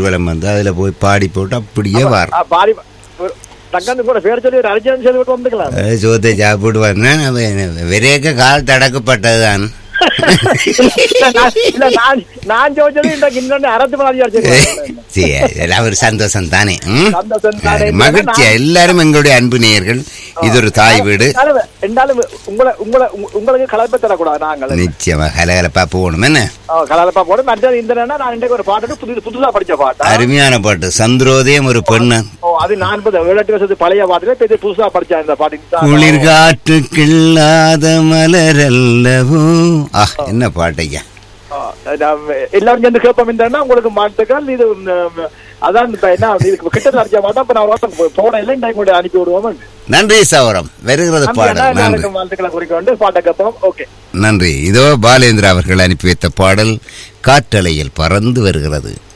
ஊர்வலம் வந்து அதுல போய் பாடி போட்டு அப்படியே வார் ஆ, பாடி தங்கந்து கூட பேர் சொல்லி ஒரு அர்ஜென்ட் செய்து விட்டு வந்துக்கலாம் சோத்தை சாப்பிட்டு வந்தேன் விரைக்க கால் தடக்கப்பட்டதுதான் இல்ல, நான்- இல்ல நான் நான் ஜோதிச்சது இந்த இன்னொன்னு அறத்து மாதிரி அடிச்சிருக்கேன் சரி, இதெல்லாம் ஒரு சந்தோஷம் தானே ம்? சந்தோஷம் தானே. மகிழ்ச்சியா எல்லாரும் எங்களுடைய அன்பு நேயர்கள் இது ஒரு தாய் வீடு இருந்தாலும் இருந்தாலும் உங்களை உங்களை உங்க- உங்களுக்கு கலப்பை தரக்கூடாது நாங்கள் நிச்சயமா கலகலப்பா போகணும் என்ன கலப்பா போட மற்றது இந்த நேரம் நான் இன்றைக்கு ஒரு பாட்டு புது புதுசா படிச்ச பாட்டா அருமையான பாட்டு சந்திரோதயம் ஒரு பெண்ணு ஓ அது நான் இப்ப ஏழு எட்டு வருஷத்து பழைய பாட்டுல இப்ப இது புதுசா படிச்சேன் இந்த பாட்டு இதுதான். குளிர் காற்று கிள்ளாத மலரல்லவோ ஆ என்ன பாட்டையா ஆ, நான் எல்லாரும் சேர்ந்து கேட்போம் இந்த உங்களுக்கு மாட்டுக்கள் இது உம், அதான் இப்ப என்ன இதுக்கு கிட்ட அடிச்ச மாட்டா இப்ப நான் ஒரு போன இல்லை இந்த கூட அனுப்பி விடுவோம் நன்றி சௌரம் வருகிறது பாடல் நன்றி வாழ்த்துக்களை குறிக்கொண்டு பாட்டை கேட்போம் ஓகே நன்றி இதோ பாலேந்திரா அவர்கள் அனுப்பி வைத்த பாடல் காற்றலையில் பறந்து வருகிறது